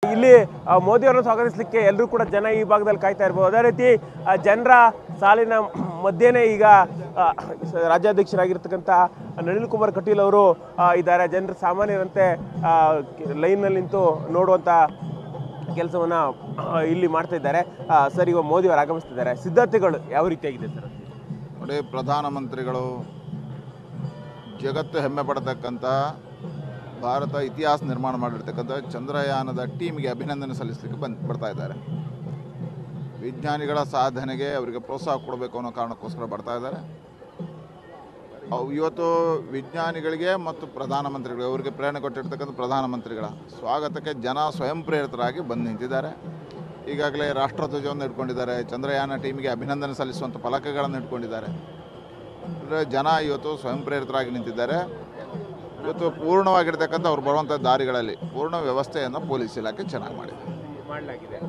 ಇಲ್ಲಿ ಆ, ಮೋದಿಯವರನ್ನು ಸ್ವಾಗತಿಸಲಿಕ್ಕೆ ಎಲ್ಲರೂ ಕೂಡ ಜನ ಈ ಭಾಗದಲ್ಲಿ ಕಾಯ್ತಾ ಇರ್ಬೋದು ಅದೇ ರೀತಿ ಆ, ಜನರ ಸಾಲಿನ ಮಧ್ಯೆನೇ ಈಗ ಆ, ಸ- ರಾಜ್ಯಾಧ್ಯಕ್ಷರಾಗಿರ್ತಕ್ಕಂಥ ನಳಿನ್ ಕುಮಾರ್ ಕಟೀಲ್ ಅವರು ಆ, ಇದ್ದಾರೆ ಜನರು ಸಾಮಾನ್ಯರಂತೆ ಆ, ಕ- ಲೈನ್ನಲ್ಲಿ ನಿಂತು ನೋಡುವಂಥ ಕೆಲಸವನ್ನ ಆ, ಇಲ್ಲಿ ಮಾಡ್ತಾ ಇದ್ದಾರೆ ಆ, ಸರ್ ಈಗ ಮೋದಿ ಅವರು ಆಗಮಿಸ್ತಿದ್ದಾರೆ ಸಿದ್ಧತೆಗಳು ಯಾವ ರೀತಿಯಾಗಿದೆ ಸರ್ ನೋಡಿ ಪ್ರಧಾನಮಂತ್ರಿಗಳು ಜಗತ್ತು ಹೆಮ್ಮೆ ಪಡತಕ್ಕಂಥ ಭಾರತ ಇತಿಹಾಸ ನಿರ್ಮಾಣ ಮಾಡಿರ್ತಕ್ಕಂಥ ಚಂದ್ರಯಾನದ ಟೀಮ್ಗೆ ಅಭಿನಂದನೆ ಸಲ್ಲಿಸಲಿಕ್ಕೆ ಬಂದು ಬರ್ತಾ ಇದ್ದಾರೆ ವಿಜ್ಞಾನಿಗಳ ಸಾಧನೆಗೆ ಅವರಿಗೆ ಪ್ರೋತ್ಸಾಹ ಕೊಡಬೇಕು ಅನ್ನೋ ಕಾರಣಕ್ಕೋಸ್ಕರ ಬರ್ತಾ ಇದ್ದಾರೆ ಅವ್- ಇವತ್ತು ವಿಜ್ಞಾನಿಗಳಿಗೆ ಮತ್ತು ಪ್ರಧಾನಮಂತ್ರಿಗಳಿಗೆ ಅವರಿಗೆ ಪ್ರೇರಣೆ ಕೊಟ್ಟಿರ್ತಕ್ಕಂಥ ಪ್ರಧಾನಮಂತ್ರಿಗಳ ಸ್ವಾಗತಕ್ಕೆ ಜನ ಸ್ವಯಂ ಪ್ರೇರಿತರಾಗಿ ಬಂದು ನಿಂತಿದ್ದಾರೆ ಈಗಾಗಲೇ ರಾಷ್ಟ್ರಧ್ವಜವನ್ನು ಇಟ್ಕೊಂಡಿದ್ದಾರೆ ಚಂದ್ರಯಾನ ಟೀಮಿಗೆ ಅಭಿನಂದನೆ ಸಲ್ಲಿಸುವಂಥ ಫಲಕಗಳನ್ನು ಇಟ್ಕೊಂಡಿದ್ದಾರೆ ಅಂದರೆ ಜನ ಇವತ್ತು ಸ್ವಯಂ ಪ್ರೇರಿತರಾಗಿ ನಿಂತಿದ್ದಾರೆ ಇವತ್ತು ಪೂರ್ಣವಾಗಿರ್ತಕ್ಕಂಥ ಅವ್ರು ಬರುವಂಥ ದಾರಿಗಳಲ್ಲಿ ಪೂರ್ಣ ವ್ಯವಸ್ಥೆಯನ್ನು ಪೊಲೀಸ್ ಇಲಾಖೆ ಚೆನ್ನಾಗಿ ಮಾಡಿದೆ ಮಾಡಲಾಗಿದೆ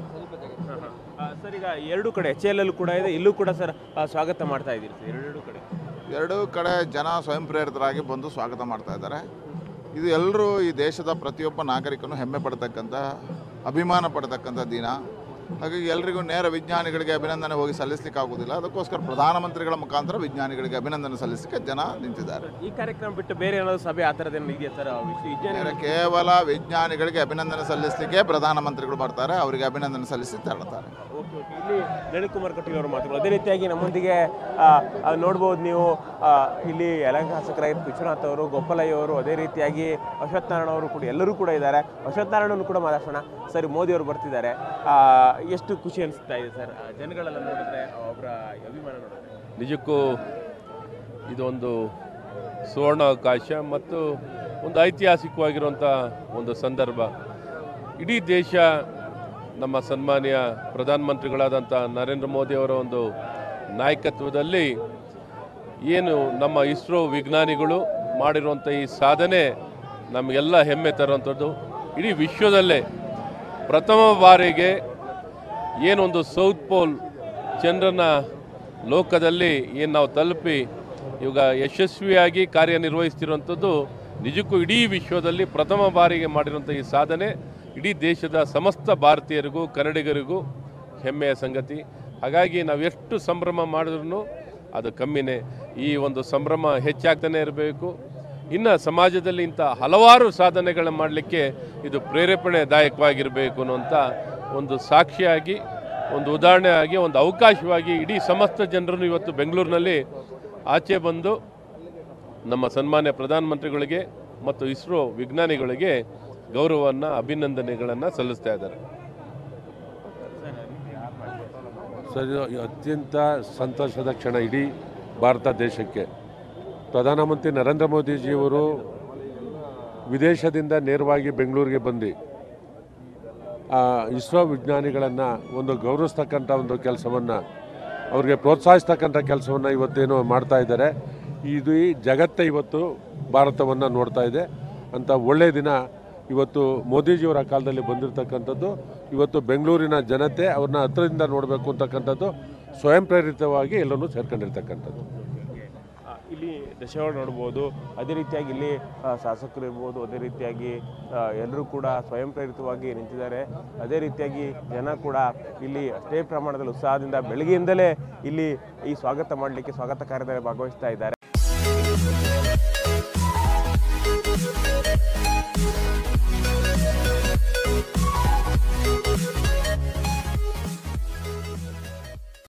ಸರ್ ಈಗ ಎರಡು ಕಡೆ ಎಚ್ ಎಲ್ ಕೂಡ ಇದೆ ಇಲ್ಲೂ ಕೂಡ ಸರ್ ಆ, ಸ್ವಾಗತ ಮಾಡ್ತಾ ಇದ್ದೀರಿ ಸರ್ ಎರಡು ಕಡೆ ಎರಡೂ ಕಡೆ ಜನ ಸ್ವಯಂ ಪ್ರೇರಿತರಾಗಿ ಬಂದು ಸ್ವಾಗತ ಮಾಡ್ತಾ ಇದ್ದಾರೆ ಇದು ಎಲ್ಲರೂ ಈ ದೇಶದ ಪ್ರತಿಯೊಬ್ಬ ನಾಗರಿಕನು ಹೆಮ್ಮೆ ಪಡ್ತಕ್ಕಂಥ ಅಭಿಮಾನ ಪಡ್ತಕ್ಕಂಥ ದಿನ ಹಾಗಾಗಿ ಎಲ್ರಿಗೂ ನೇರ ವಿಜ್ಞಾನಿಗಳಿಗೆ ಅಭಿನಂದನೆ ಹೋಗಿ ಸಲ್ಲಿಸ್ಲಿಕ್ಕೆ ಆಗೋದಿಲ್ಲ ಅದಕ್ಕೋಸ್ಕರ ಪ್ರಧಾನಮಂತ್ರಿಗಳ ಮುಖಾಂತರ ವಿಜ್ಞಾನಿಗಳಿಗೆ ಅಭಿನಂದನೆ ಸಲ್ಲಿಸಲಿಕ್ಕೆ ಜನ ನಿಂತಿದ್ದಾರೆ ಈ ಕಾರ್ಯಕ್ರಮ ಬಿಟ್ಟು ಬೇರೆ ಏನಾದ್ರು ಸಭೆ ಆ ಥರದ್ದೇನು ಇದೆಯಾ ಸರ್ ವಿಶ್ವ ವಿಜ್ಞಾನಿ ನೇರ ಕೇವಲ ವಿಜ್ಞಾನಿಗಳಿಗೆ ಅಭಿನಂದನೆ ಸಲ್ಲಿಸಲಿಕ್ಕೆ ಪ್ರಧಾನಮಂತ್ರಿಗಳು ಬರ್ತಾರೆ ಅವರಿಗೆ ಅಭಿನಂದನೆ ಸಲ್ಲಿಸಿ ತೆರಳುತ್ತಾರೆ ಓಕೆ ಓಕೆ ಇಲ್ಲಿ ನಳಿನ್ ಕುಮಾರ್ ಕಟೀಲ್ ಅವರು ಮಾತುಗಳು ಅದೇ ರೀತಿಯಾಗಿ ನಮ್ಮೊಂದಿಗೆ ಆ, ಆ, ನೋಡ್ಬೋದು ನೀವು ಆ, ಇಲ್ಲಿ ಯಲಹಂಕ ಶಾಸಕರಾಗಿದ್ದ ವಿಶ್ವನಾಥ್ ಅವರು ಗೋಪಾಲಯ್ಯ ಅವರು ಅದೇ ರೀತಿಯಾಗಿ ಅಶ್ವಥ್ ನಾರಾಯಣ ಅವರು ಕೂಡ ಎಲ್ಲರೂ ಕೂಡ ಇದ್ದಾರೆ ಅಶ್ವಥ್ ನಾರಾಯಣನು ಕೂಡ ಮಾತಾಡ್ಸೋಣ ಸರಿ ಮೋದಿ ಅವರು ಬರ್ತಿದ್ದಾರೆ ಆ, ಎಷ್ಟು ಖುಷಿ ಅನಿಸ್ತಾ ಇದೆ ಸರ್ ಆ, ಜನಗಳೆಲ್ಲ ನೋಡಿದ್ರೆ ಅವರ ಅಭಿಮಾನ ನೋಡಿದ್ರೆ ನಿಜಕ್ಕೂ ಇದೊಂದು ಸುವರ್ಣ ಅವಕಾಶ ಮತ್ತು ಒಂದು ಐತಿಹಾಸಿಕವಾಗಿರುವಂಥ ಒಂದು ಸಂದರ್ಭ ಇಡೀ ದೇಶ ನಮ್ಮ ಸನ್ಮಾನ್ಯ ಪ್ರಧಾನಮಂತ್ರಿಗಳಾದಂಥ ನರೇಂದ್ರ ಮೋದಿಯವರ ಒಂದು ನಾಯಕತ್ವದಲ್ಲಿ ಏನು ನಮ್ಮ ಇಸ್ರೋ ವಿಜ್ಞಾನಿಗಳು ಮಾಡಿರುವಂಥ ಈ ಸಾಧನೆ ನಮಗೆಲ್ಲ ಹೆಮ್ಮೆ ತರುವಂಥದ್ದು ಇಡೀ ವಿಶ್ವದಲ್ಲೇ ಪ್ರಥಮ ಬಾರಿಗೆ ಏನೊಂದು ಸೌತ್ ಪೋಲ್ ಚಂದ್ರನ ಲೋಕದಲ್ಲಿ ಏನು ನಾವು ತಲುಪಿ ಇವಾಗ ಯಶಸ್ವಿಯಾಗಿ ಕಾರ್ಯನಿರ್ವಹಿಸ್ತಿರುವಂಥದ್ದು ನಿಜಕ್ಕೂ ಇಡೀ ವಿಶ್ವದಲ್ಲಿ ಪ್ರಥಮ ಬಾರಿಗೆ ಮಾಡಿರುವಂಥ ಈ ಸಾಧನೆ ಇಡೀ ದೇಶದ ಸಮಸ್ತ ಭಾರತೀಯರಿಗೂ ಕನ್ನಡಿಗರಿಗೂ ಹೆಮ್ಮೆಯ ಸಂಗತಿ ಹಾಗಾಗಿ ನಾವು ಎಷ್ಟು ಸಂಭ್ರಮ ಮಾಡಿದ್ರೂ ಅದು ಕಮ್ಮಿನೇ ಈ ಒಂದು ಸಂಭ್ರಮ ಹೆಚ್ಚಾಗ್ತಾನೆ ಇರಬೇಕು ಇನ್ನು ಸಮಾಜದಲ್ಲಿ ಇಂಥ ಹಲವಾರು ಸಾಧನೆಗಳನ್ನು ಮಾಡಲಿಕ್ಕೆ ಇದು ಪ್ರೇರೇಪಣೆದಾಯಕವಾಗಿರಬೇಕು ಅನ್ನುವಂಥ ಒಂದು ಸಾಕ್ಷಿಯಾಗಿ ಒಂದು ಉದಾಹರಣೆ ಆಗಿ ಒಂದು ಅವಕಾಶವಾಗಿ ಇಡೀ ಸಮಸ್ತ ಜನರನ್ನು ಇವತ್ತು ಬೆಂಗಳೂರಿನಲ್ಲಿ ಆಚೆ ಬಂದು ನಮ್ಮ ಸನ್ಮಾನ್ಯ ಪ್ರಧಾನಮಂತ್ರಿಗಳಿಗೆ ಮತ್ತು ಇಸ್ರೋ ವಿಜ್ಞಾನಿಗಳಿಗೆ ಗೌರವವನ್ನು ಅಭಿನಂದನೆಗಳನ್ನು ಸಲ್ಲಿಸ್ತಾ ಇದ್ದಾರೆ ಸರ್ ಇದು ಅತ್ಯಂತ ಸಂತೋಷದ ಕ್ಷಣ ಇಡೀ ಭಾರತ ದೇಶಕ್ಕೆ ಪ್ರಧಾನಮಂತ್ರಿ ನರೇಂದ್ರ ಮೋದಿಜಿಯವರು ವಿದೇಶದಿಂದ ನೇರವಾಗಿ ಬೆಂಗಳೂರಿಗೆ ಬಂದು ಆ, ಇಸ್ರೋ ವಿಜ್ಞಾನಿಗಳನ್ನು ಒಂದು ಗೌರವಿಸ್ತಕ್ಕಂಥ ಒಂದು ಕೆಲಸವನ್ನು ಅವ್ರಿಗೆ ಪ್ರೋತ್ಸಾಹಿಸ್ತಕ್ಕಂಥ ಕೆಲಸವನ್ನು ಇವತ್ತೇನು ಮಾಡ್ತಾ ಇದ್ದಾರೆ ಇದು ಈ ಜಗತ್ತೇ ಇವತ್ತು ಭಾರತವನ್ನು ನೋಡ್ತಾ ಇದೆ ಅಂತ ಒಳ್ಳೆಯ ದಿನ ಇವತ್ತು ಮೋದಿಜಿಯವರ ಕಾಲದಲ್ಲಿ ಬಂದಿರತಕ್ಕಂಥದ್ದು ಇವತ್ತು ಬೆಂಗಳೂರಿನ ಜನತೆ ಅವ್ರನ್ನ ಹತ್ರದಿಂದ ನೋಡಬೇಕು ಅಂತಕ್ಕಂಥದ್ದು ಸ್ವಯಂ ಪ್ರೇರಿತವಾಗಿ ಎಲ್ಲನೂ ಸೇರ್ಕೊಂಡಿರ್ತಕ್ಕಂಥದ್ದು ಆ, ಇಲ್ಲಿ ದಶವಾಳ ನೋಡ್ಬೋದು ಅದೇ ರೀತಿಯಾಗಿ ಇಲ್ಲಿ ಆ, ಶಾಸಕರು ಇರ್ಬೋದು ಅದೇ ರೀತಿಯಾಗಿ ಆ, ಎಲ್ಲರೂ ಕೂಡ ಸ್ವಯಂ ಪ್ರೇರಿತವಾಗಿ ನಿಂತಿದ್ದಾರೆ ಅದೇ ರೀತಿಯಾಗಿ ಜನ ಕೂಡ ಇಲ್ಲಿ ಅಷ್ಟೇ ಪ್ರಮಾಣದಲ್ಲಿ ಉತ್ಸಾಹದಿಂದ ಬೆಳಗ್ಗೆಯಿಂದಲೇ ಇಲ್ಲಿ ಈ ಸ್ವಾಗತ ಮಾಡಲಿಕ್ಕೆ ಸ್ವಾಗತ ಕಾರ್ಯದಲ್ಲಿ ಭಾಗವಹಿಸ್ತಾ ಇದ್ದಾರೆ